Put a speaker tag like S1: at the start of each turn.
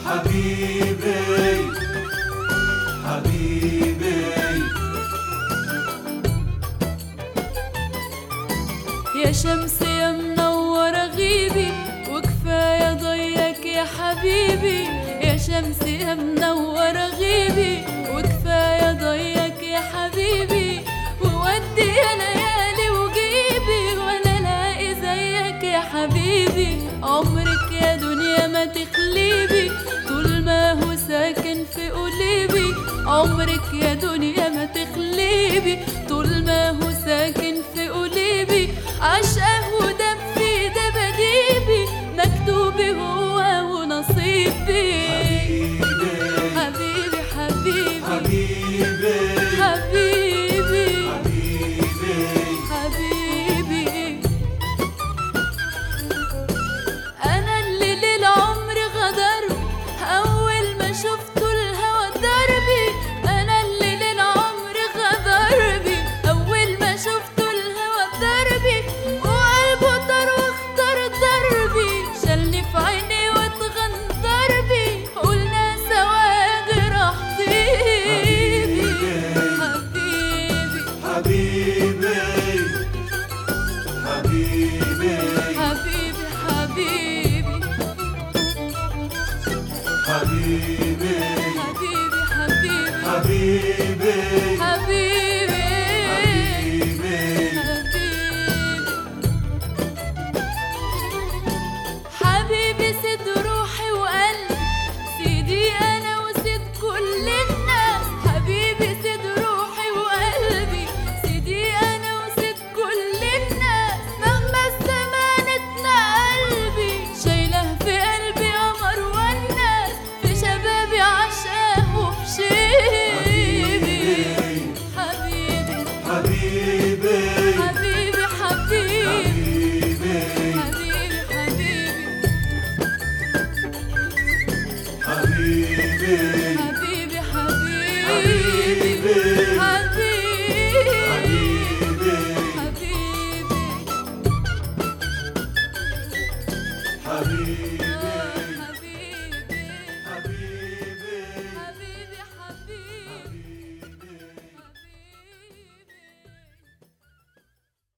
S1: حبيبي حبيبي
S2: يا شمس يا منورة غيبي وكفاية ضيك يا حبيبي يا شمس يا منورة غيبي وكفاية ضيك يا حبيبي وودي يا ليالي وجيبي وانا لاقي زيك يا حبيبي عمرك يا دنيا ما تخليبي طول ما هو ساكن في قلبي عمرك يا دنيا ما تخليبي طول ما هو ساكن في قلبي عشقه ودم في دباديبي مكتوبي هو ونصيبي
S1: حبيبي
S2: حبيبي حبيبي
S1: حبيبي
S2: حبيبي
S1: حبيبي
S2: حبيبي انا اللي للعمر غدر اول ما شفته الهوى دربي انا اللي للعمر غدر بي اول ما شفته الهوى دربي وقلبه طار واختار دربي شالني في عيني واتغندر بي قلنا سوا راح طيبي حبيبي
S1: حبيبي حبيبي
S2: حبيبي حبيبي
S1: حبيبي
S2: حبيبي حبيبي
S1: حبيبي
S2: حبيبي